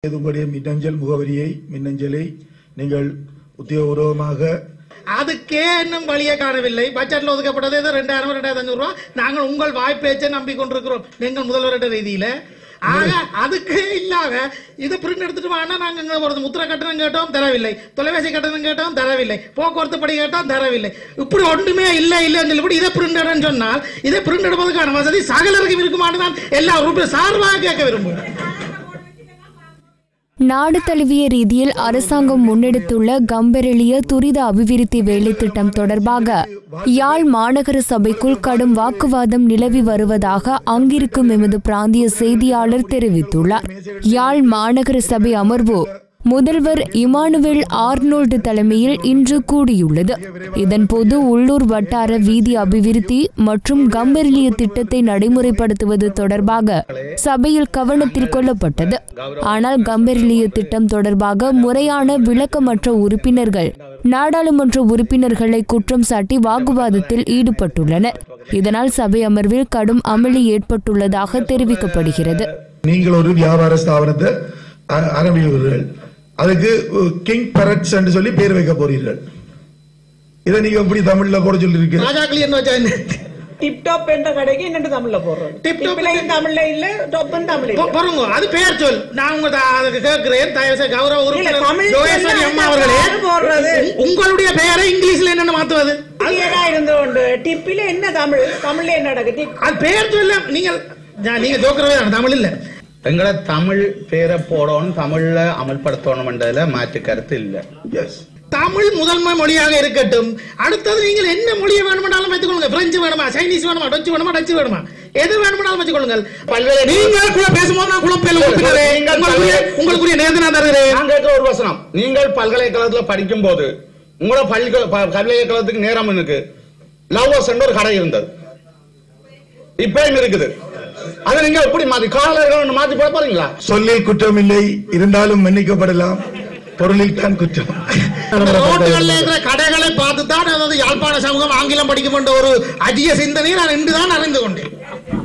உங்களுடைய மின்னஞ்சல் முகவரியை மின்னஞ்சலை நீங்கள் உத்தியோகபூர்வமாக அதுக்கே இன்னும் வழியை காணவில்லை பட்ஜெட்ல ஒதுக்கப்பட்டது ஏதோ ரெண்டாயிரம் ரெண்டாயிரத்தி அஞ்சூறு ரூபாய் நாங்கள் உங்கள் வாய்ப்பேச்சை நம்பிக்கொண்டிருக்கிறோம் எங்கள் முதல்வரிட ரீதியில ஆக அதுக்கு இல்லாத இதை பிரிண்ட் எடுத்துட்டு வாங்க நாங்க இங்க ஒரு முத்திர கட்டணம் கேட்டோம் தரவில்லை தொலைபேசி கட்டணம் கேட்டோம் தரவில்லை போக்குவரத்து படி கேட்டோம் தரவில்லை இப்படி ஒன்றுமே இல்லை இல்லைன்னு சொல்லிவிட்டு இதை பிரிண்ட் எடுன்னு சொன்னால் இதை பிரிண்ட் எடுப்பதற்கான வசதி சகலருக்கும் இருக்குமான்னு தான் எல்லா உறுப்பினர் சார்பாக கேட்க விரும்புகிறேன் நாடு தழுவிய ரீதியில் அரசாங்கம் முன்னெடுத்துள்ள கம்பெரெளிய துரித அபிவிருத்தி வேலை திட்டம் தொடர்பாக யாழ் மாநகர சபைக்குள் கடும் வாக்குவாதம் நிலவி வருவதாக அங்கிருக்கும் எமது பிராந்திய செய்தியாளர் தெரிவித்துள்ளார் யாழ் மாநகர சபை அமர்வு முதல்வர் இமானுவேல் ஆர்னோல்டு தலைமையில் இன்று கூடியுள்ளது இதன்போது உள்ளூர் வட்டார வீதி அபிவிருத்தி மற்றும் கம்பெர்லிய திட்டத்தை நடைமுறைப்படுத்துவது தொடர்பாக சபையில் கவனத்தில் கொள்ளப்பட்டது ஆனால் கம்பெர்லிய திட்டம் தொடர்பாக முறையான விளக்கமற்ற உறுப்பினர்கள் நாடாளுமன்ற உறுப்பினர்களை குற்றம் சாட்டி வாக்குவாதத்தில் ஈடுபட்டுள்ளனர் இதனால் சபை அமர்வில் கடும் அமளி ஏற்பட்டுள்ளதாக தெரிவிக்கப்படுகிறது நீங்கள் ஒரு வியாபார ஸ்தாபனத்தை அ- ஆரம்பிக்கிறீர்கள் அதுக்கு கிங் பரட்ஸ் என்று சொல்லி பேர் வைக்க போறீர்கள் இதை நீங்க எப்படி தமிழ்ல போட சொல்லிருக்கு ராஜாக்களி என்ன வச்சா என்ன? டிப் டாப் என்ற கடைக்கு என்னட்டு தமிழ்ல போடுறோம் Tip top டிப்லையும் தமிழ்ல இல்ல டாப்பும் தமிழ் இல்ல பொ- பொறுங்க அது பேர் சொல் நான் உங்க த- அதுக்கு கேட்கிறேன் தயவு செய்து கௌரவ உறுப்பினர் தமிழ் ஜோகேஸ்வரி சொன்னா அம்மா என்ன அவர்களே யாரு போடுறது? உ- உங்களுடைய பெயரை இங்கிலீஷ்ல என்னன்னு மாத்துவது ஏதா இருந்து கொண்டு டிப்பில என்ன தமிழ் தமிழ்ல என்ன நடக்கு டிப் அது பேர் சொல்ல நீங்கள் நான் நீங்க ஜோக்கிறவே தான் தமிழ் இல்ல எங்களை தமிழ் பேரை போடணும் தமிழ்ல அமல்படுத்தணும்ன்றதுல மாற்று கருத்து இல்ல எஸ் தமிழ் முதன்மை மொழியாக இருக்கட்டும் அடுத்தது நீங்கள் என்ன மொழியை வேணுமானாலும் வைத்துக்கொள்ளுங்க பிரெஞ்சு வேணுமா சைனீஸ் வேணுமா டச்சு வேணுமா டச்சு வேணுமா எது வேணுமானாலும் வச்சுக்கொள்ளுங்கள் பல்வேறு நீங்கள் கூட பேசும்போது நான் குழப்பையில் உறுப்பினரே நீங்கள் உங்களுக்குரிய உங்களுக்குரிய நேரத்தை நான் தருகிறேன் நான் கேட்கிற ஒரு வசனம் நீங்கள் பல்கலைக்கழகத்துல படிக்கும் போது உங்களோட பல்கலை ப- பல்கலைக்கழகத்துக்கு நேரம் இருக்கு லவ்வர்ஸ் ஒரு கடை இருந்தது இப்பயும் இருக்குது அது நீங்க எப்படி மாத்தி காலர்கள் மாத்தி போட போறீங்களா சொல்லில் குற்றம் இல்லை இருந்தாலும் மன்னிக்கப்படலாம் பொருளில் தான் குற்றம் ரோட்டுகளில் இருக்கிற கடைகளை பார்த்து தான் அதாவது யாழ்ப்பாண சமூகம் ஆங்கிலம் படிக்கும் என்ற ஒரு அடிய சிந்தனையை நான் இன்று தான் அறிந்து கொண்டேன்